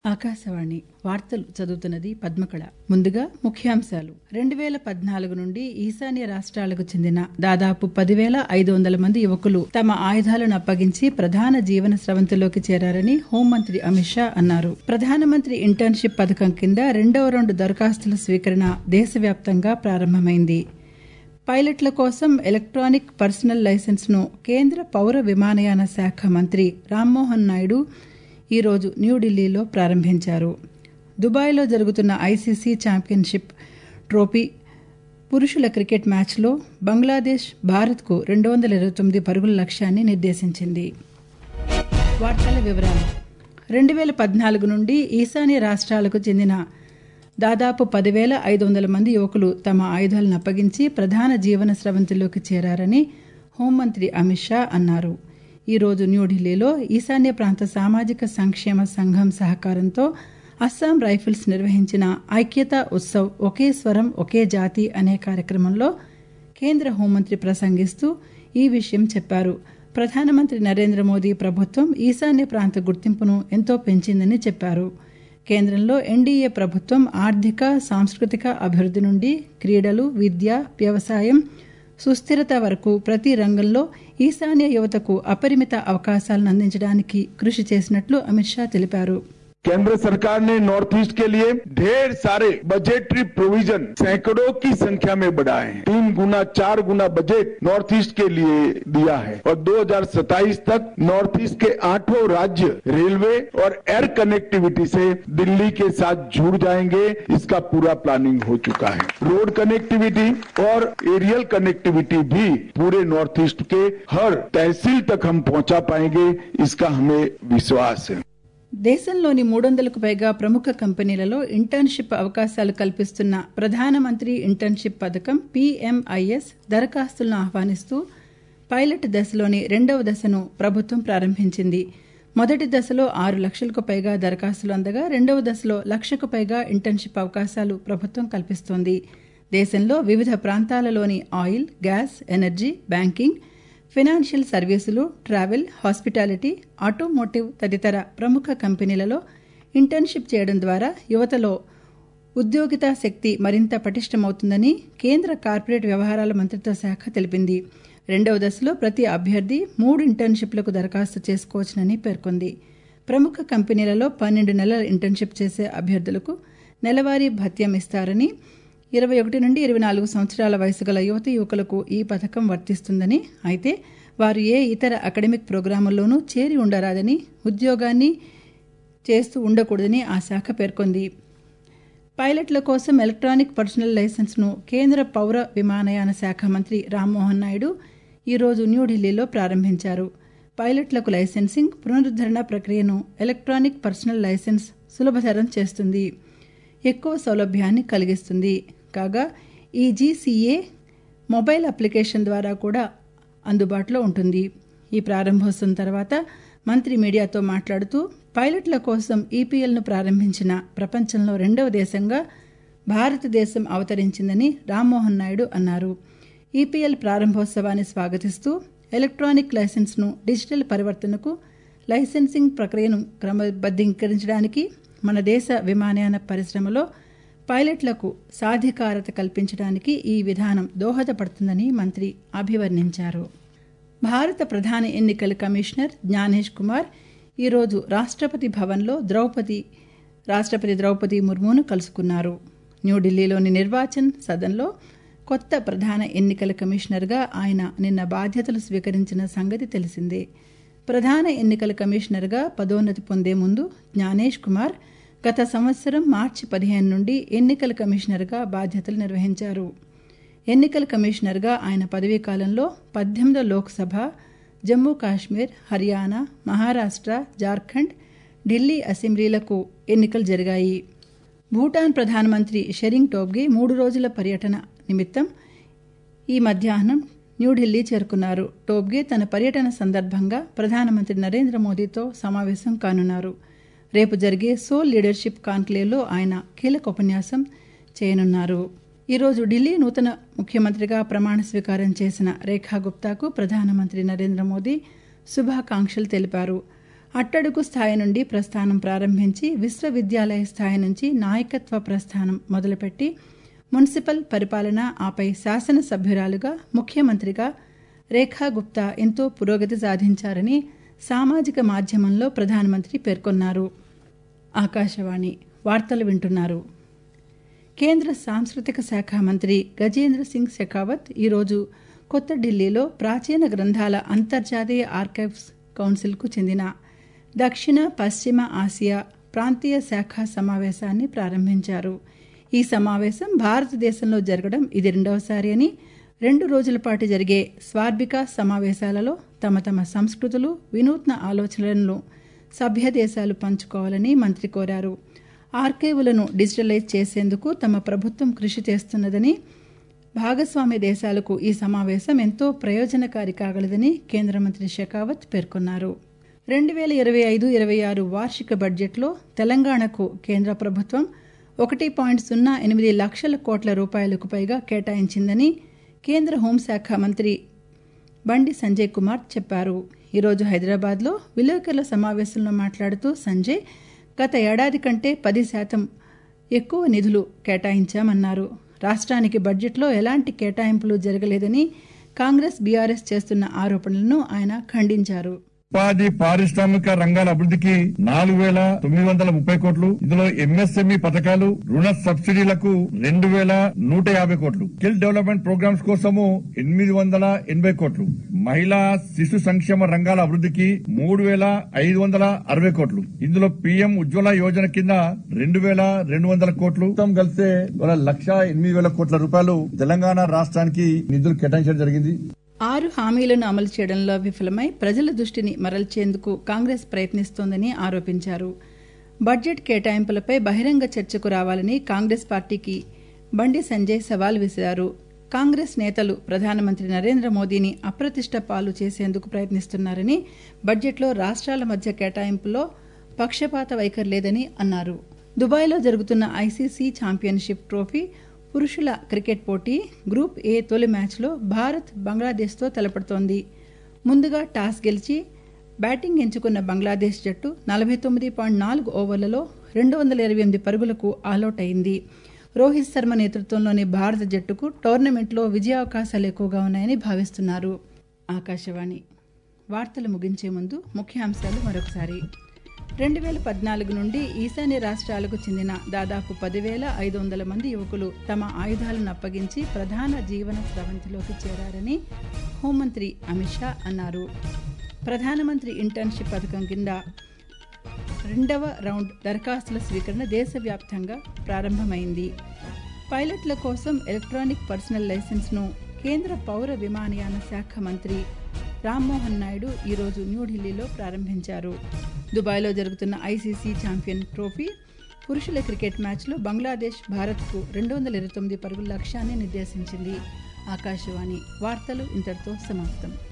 ఆకాశవాణి వార్తలు చదువుతున్నది పద్మకళ ముందుగా ముఖ్యాంశాలు రెండు వేల పద్నాలుగు నుండి ఈశాన్య రాష్ట్రాలకు చెందిన దాదాపు పదివేల ఐదు వందల మంది యువకులు తమ ఆయుధాలను అప్పగించి ప్రధాన జీవన స్రవంతిలోకి చేరారని హోంమంత్రి అమిత్ షా అన్నారు ప్రధానమంత్రి ఇంటర్న్షిప్ పథకం కింద రెండవ రౌండు దరఖాస్తుల స్వీకరణ దేశవ్యాప్తంగా ప్రారంభమైంది పైలట్ల కోసం ఎలక్ట్రానిక్ పర్సనల్ లైసెన్స్ ను కేంద్ర పౌర విమానయాన శాఖ మంత్రి రామ్మోహన్ నాయుడు ఈరోజు న్యూఢిల్లీలో ప్రారంభించారు దుబాయ్లో జరుగుతున్న ఐసీసీ ఛాంపియన్షిప్ ట్రోఫీ పురుషుల క్రికెట్ మ్యాచ్లో బంగ్లాదేశ్ భారత్కు రెండు వందల ఇరవై తొమ్మిది పరుగుల లక్ష్యాన్ని నిర్దేశించింది వార్తల వివరాలు రెండు వేల పద్నాలుగు నుండి ఈశాన్య రాష్ట్రాలకు చెందిన దాదాపు పదివేల ఐదు వందల మంది యువకులు తమ ఆయుధాలను అప్పగించి ప్రధాన జీవన స్రవంతిలోకి చేరారని హోంమంత్రి అమిత్ షా అన్నారు ఈరోజు న్యూఢిల్లీలో ఈశాన్య ప్రాంత సామాజిక సంక్షేమ సంఘం సహకారంతో అస్సాం రైఫిల్స్ నిర్వహించిన ఐక్యతా ఉత్సవ్ ఒకే స్వరం ఒకే జాతి అనే కార్యక్రమంలో కేంద్ర హోంమంత్రి ప్రసంగిస్తూ ఈ విషయం చెప్పారు ప్రధానమంత్రి నరేంద్ర మోదీ ప్రభుత్వం ఈశాన్య ప్రాంత గుర్తింపును ఎంతో పెంచిందని చెప్పారు కేంద్రంలో ఎన్డీఏ ప్రభుత్వం ఆర్థిక సాంస్కృతిక అభివృద్ధి నుండి క్రీడలు విద్య వ్యవసాయం సుస్థిరత వరకు ప్రతి రంగంలో ఈశాన్య యువతకు అపరిమిత అవకాశాలను అందించడానికి కృషి చేసినట్లు అమిత్ షా తెలిపారు केंद्र सरकार ने नॉर्थ ईस्ट के लिए ढेर सारे बजटरी प्रोविजन सैकड़ों की संख्या में बढ़ाए हैं तीन गुना चार गुना बजट नॉर्थ ईस्ट के लिए दिया है और 2027 तक नॉर्थ ईस्ट के आठों राज्य रेलवे और एयर कनेक्टिविटी से दिल्ली के साथ जुड़ जाएंगे इसका पूरा प्लानिंग हो चुका है रोड कनेक्टिविटी और एरियल कनेक्टिविटी भी पूरे नॉर्थ ईस्ट के हर तहसील तक हम पहुंचा पाएंगे इसका हमें विश्वास है దేశంలోని మూడు వందలకు పైగా ప్రముఖ కంపెనీలలో ఇంటర్న్షిప్ అవకాశాలు కల్పిస్తున్న ప్రధానమంత్రి ఇంటర్న్షిప్ పథకం పీఎంఐఎస్ దరఖాస్తులను ఆహ్వానిస్తూ పైలట్ దశలోని రెండవ దశను ప్రభుత్వం ప్రారంభించింది మొదటి దశలో ఆరు లక్షలకు పైగా దరఖాస్తులు అందగా రెండవ దశలో లక్షకు పైగా ఇంటర్న్షిప్ అవకాశాలు ప్రభుత్వం కల్పిస్తోంది దేశంలో వివిధ ప్రాంతాలలోని oil gas energy banking financial సర్వీసులు ట్రావెల్ హాస్పిటాలిటీ ఆటోమోటివ్ తదితర ప్రముఖ కంపెనీలలో ఇంటర్న్షిప్ చేయడం ద్వారా యువతలో ఉద్యోగితా శక్తి మరింత పటిష్టమవుతుందని కేంద్ర కార్పొరేట్ వ్యవహారాల మంత్రిత్వ శాఖ తెలిపింది రెండవ దశలో ప్రతి అభ్యర్థి మూడు ఇంటర్న్షిప్లకు దరఖాస్తు చేసుకోవచ్చునని పేర్కొంది ప్రముఖ కంపెనీలలో పన్నెండు నెలల ఇంటర్న్షిప్ చేసే అభ్యర్థులకు నెలవారీ భత్యం ఇస్తారని ఇరవై ఒకటి నుండి ఇరవై నాలుగు సంవత్సరాల వయసు గల యువత యువకులకు ఈ పథకం వర్తిస్తుందని అయితే వారు ఏ ఇతర అకాడమిక్ ప్రోగ్రాముల్లోనూ చేరి ఉండరాదని ఉద్యోగాన్ని చేస్తూ ఉండకూడదని ఆ శాఖ పేర్కొంది పైలట్ల కోసం ఎలక్ట్రానిక్ పర్సనల్ లైసెన్స్ను కేంద్ర పౌర విమానయాన శాఖ మంత్రి రామ్మోహన్ నాయుడు ఈరోజు న్యూఢిల్లీలో ప్రారంభించారు పైలట్లకు లైసెన్సింగ్ పునరుద్ధరణ ప్రక్రియను ఎలక్ట్రానిక్ పర్సనల్ లైసెన్స్ సులభతరం చేస్తుంది ఎక్కువ సౌలభ్యాన్ని కలిగిస్తుంది కాగా ఈ జీసీఏ మొబైల్ అప్లికేషన్ ద్వారా కూడా అందుబాటులో ఉంటుంది ఈ ప్రారంభోత్సవం తర్వాత మంత్రి మీడియాతో మాట్లాడుతూ పైలట్ల కోసం ఈపీఎల్ను ప్రారంభించిన ప్రపంచంలో రెండవ దేశంగా భారతదేశం అవతరించిందని రామ్మోహన్ నాయుడు అన్నారు ఈపీఎల్ ప్రారంభోత్సవాన్ని స్వాగతిస్తూ ఎలక్ట్రానిక్ లైసెన్స్ను డిజిటల్ పరివర్తనకు లైసెన్సింగ్ ప్రక్రియను క్రమబద్ధీకరించడానికి మన దేశ విమానయాన పరిశ్రమలో పైలట్లకు సాధికారత కల్పించడానికి ఈ విధానం దోహదపడుతుందని మంత్రి అభివర్ణించారు భారత ప్రధాన ఎన్నికల కమిషనర్ జ్ఞానేష్ కుమార్ ఈరోజు రాష్ట్రపతి భవన్లో ద్రౌపది రాష్ట్రపతి ద్రౌపది ముర్మును కలుసుకున్నారు న్యూఢిల్లీలోని నిర్వాచన్ సదన్లో కొత్త ప్రధాన ఎన్నికల కమిషనర్గా ఆయన నిన్న బాధ్యతలు స్వీకరించిన సంగతి తెలిసిందే ప్రధాన ఎన్నికల కమిషనర్గా పదోన్నతి పొందే ముందు జ్ఞానేష్ కుమార్ గత సంవత్సరం మార్చి పదిహేను నుండి ఎన్నికల కమిషనర్గా బాధ్యతలు నిర్వహించారు ఎన్నికల కమిషనర్గా ఆయన పదవీ కాలంలో పద్దెనిమిదో లోక్సభ జమ్మూ కాశ్మీర్ హర్యానా మహారాష్ట్ర జార్ఖండ్ ఢిల్లీ అసెంబ్లీలకు ఎన్నికలు జరిగాయి భూటాన్ ప్రధానమంత్రి షెరింగ్ టోబ్గే మూడు రోజుల పర్యటన నిమిత్తం ఈ మధ్యాహ్నం న్యూఢిల్లీ చేరుకున్నారు టోబ్గే తన పర్యటన సందర్భంగా ప్రధానమంత్రి నరేంద్ర మోదీతో సమావేశం కానున్నారు రేపు జరిగే సోల్ లీడర్షిప్ కాన్క్లేవ్లో ఆయన కీలక ఉపన్యాసం చేయనున్నారు ఈరోజు ఢిల్లీ నూతన ముఖ్యమంత్రిగా ప్రమాణ స్వీకారం చేసిన రేఖా గుప్తాకు ప్రధానమంత్రి నరేంద్ర మోదీ శుభాకాంక్షలు తెలిపారు అట్టడుగు స్థాయి నుండి ప్రస్థానం ప్రారంభించి విశ్వవిద్యాలయ స్థాయి నుంచి నాయకత్వ ప్రస్థానం మొదలుపెట్టి మున్సిపల్ పరిపాలన ఆపై శాసనసభ్యురాలుగా ముఖ్యమంత్రిగా రేఖా గుప్తా ఎంతో పురోగతి సాధించారని సామాజిక మాధ్యమంలో ప్రధానమంత్రి పేర్కొన్నారు ఆకాశవాణి వార్తలు వింటున్నారు కేంద్ర సాంస్కృతిక శాఖ మంత్రి గజేంద్ర సింగ్ షెకావత్ ఈరోజు కొత్త ఢిల్లీలో ప్రాచీన గ్రంథాల అంతర్జాతీయ ఆర్కైవ్స్ కౌన్సిల్కు చెందిన దక్షిణ పశ్చిమ ఆసియా ప్రాంతీయ శాఖ సమావేశాన్ని ప్రారంభించారు ఈ సమావేశం భారతదేశంలో జరగడం ఇది రెండవసారి అని రెండు రోజుల పాటు జరిగే స్వార్బిక సమావేశాలలో తమ తమ సంస్కృతులు వినూత్న ఆలోచనలను సభ్య దేశాలు పంచుకోవాలని మంత్రి కోరారు ఆర్కైవులను డిజిటలైజ్ చేసేందుకు తమ ప్రభుత్వం కృషి చేస్తున్నదని భాగస్వామ్య దేశాలకు ఈ సమావేశం ఎంతో ప్రయోజనకారి కాగలదని కేంద్ర మంత్రి షెకావత్ పేర్కొన్నారు రెండు వేల ఇరవై ఐదు ఇరవై ఆరు వార్షిక బడ్జెట్లో తెలంగాణకు కేంద్ర ప్రభుత్వం ఒకటి పాయింట్ సున్నా ఎనిమిది లక్షల కోట్ల రూపాయలకు పైగా కేటాయించిందని కేంద్ర హోంశాఖ మంత్రి బండి సంజయ్ కుమార్ చెప్పారు ఈరోజు హైదరాబాద్లో విలేకరుల సమావేశంలో మాట్లాడుతూ సంజయ్ గత ఏడాది కంటే పది శాతం ఎక్కువ నిధులు కేటాయించామన్నారు రాష్ట్రానికి బడ్జెట్లో ఎలాంటి కేటాయింపులు జరగలేదని కాంగ్రెస్ బీఆర్ఎస్ చేస్తున్న ఆరోపణలను ఆయన ఖండించారు ఉపాధి పారిశ్రామిక రంగాల అభివృద్ధికి నాలుగు వేల తొమ్మిది వందల ముప్పై కోట్లు ఇందులో ఎంఎస్ఎంఈ పథకాలు రుణ సబ్సిడీలకు రెండు వేల నూట యాభై కోట్లు స్కిల్ డెవలప్మెంట్ ప్రోగ్రామ్స్ కోసము ఎనిమిది వందల ఎనభై కోట్లు మహిళా శిశు సంక్షేమ రంగాల అభివృద్ధికి మూడు వేల ఐదు వందల అరవై కోట్లు ఇందులో పీఎం ఉజ్వల యోజన కింద రెండు వేల రెండు వందల కోట్లు మొత్తం కలిస్తే ఇవాళ లక్ష ఎనిమిది వేల కోట్ల రూపాయలు తెలంగాణ రాష్ట్రానికి నిధులు కేటాయించడం జరిగింది ఆరు హామీలను అమలు చేయడంలో విఫలమై ప్రజల దృష్టిని మరల్చేందుకు కాంగ్రెస్ ప్రయత్నిస్తోందని ఆరోపించారు బడ్జెట్ కేటాయింపులపై బహిరంగ చర్చకు రావాలని కాంగ్రెస్ పార్టీకి బండి సంజయ్ సవాల్ విసిరారు కాంగ్రెస్ నేతలు ప్రధానమంత్రి నరేంద్ర మోదీని అప్రతిష్ట పాలు చేసేందుకు ప్రయత్నిస్తున్నారని బడ్జెట్లో రాష్ట్రాల మధ్య కేటాయింపులో పక్షపాత వైఖరి లేదని అన్నారు దుబాయ్లో జరుగుతున్న ఐసీసీ ఛాంపియన్షిప్ ట్రోఫీ పురుషుల క్రికెట్ పోటీ గ్రూప్ ఏ తొలి మ్యాచ్లో భారత్ బంగ్లాదేశ్తో తలపడుతోంది ముందుగా టాస్ గెలిచి బ్యాటింగ్ ఎంచుకున్న బంగ్లాదేశ్ జట్టు నలభై తొమ్మిది పాయింట్ నాలుగు ఓవర్లలో రెండు వందల ఇరవై ఎనిమిది పరుగులకు ఆలౌట్ అయింది రోహిత్ శర్మ నేతృత్వంలోని భారత జట్టుకు టోర్నమెంట్లో విజయావకాశాలు ఎక్కువగా ఉన్నాయని భావిస్తున్నారు ఆకాశవాణి వార్తలు ముగించే ముందు ముఖ్యాంశాలు మరొకసారి రెండు వేల పద్నాలుగు నుండి ఈశాన్య రాష్ట్రాలకు చెందిన దాదాపు పదివేల ఐదు వందల మంది యువకులు తమ ఆయుధాలను అప్పగించి ప్రధాన జీవన స్రవంతిలోకి చేరారని హోంమంత్రి అమిత్ షా అన్నారు ప్రధానమంత్రి ఇంటర్న్షిప్ పథకం కింద రెండవ రౌండ్ దరఖాస్తుల స్వీకరణ దేశవ్యాప్తంగా ప్రారంభమైంది పైలట్ల కోసం ఎలక్ట్రానిక్ పర్సనల్ లైసెన్స్ను కేంద్ర పౌర విమానయాన శాఖ మంత్రి రామ్మోహన్ నాయుడు ఈరోజు న్యూఢిల్లీలో ప్రారంభించారు దుబాయ్లో జరుగుతున్న ఐసీసీ ఛాంపియన్ ట్రోఫీ పురుషుల క్రికెట్ మ్యాచ్లో బంగ్లాదేశ్ భారత్కు రెండు వందల ఇరవై తొమ్మిది పరుగుల లక్ష్యాన్ని నిర్దేశించింది ఆకాశవాణి వార్తలు ఇంతటితో సమాప్తం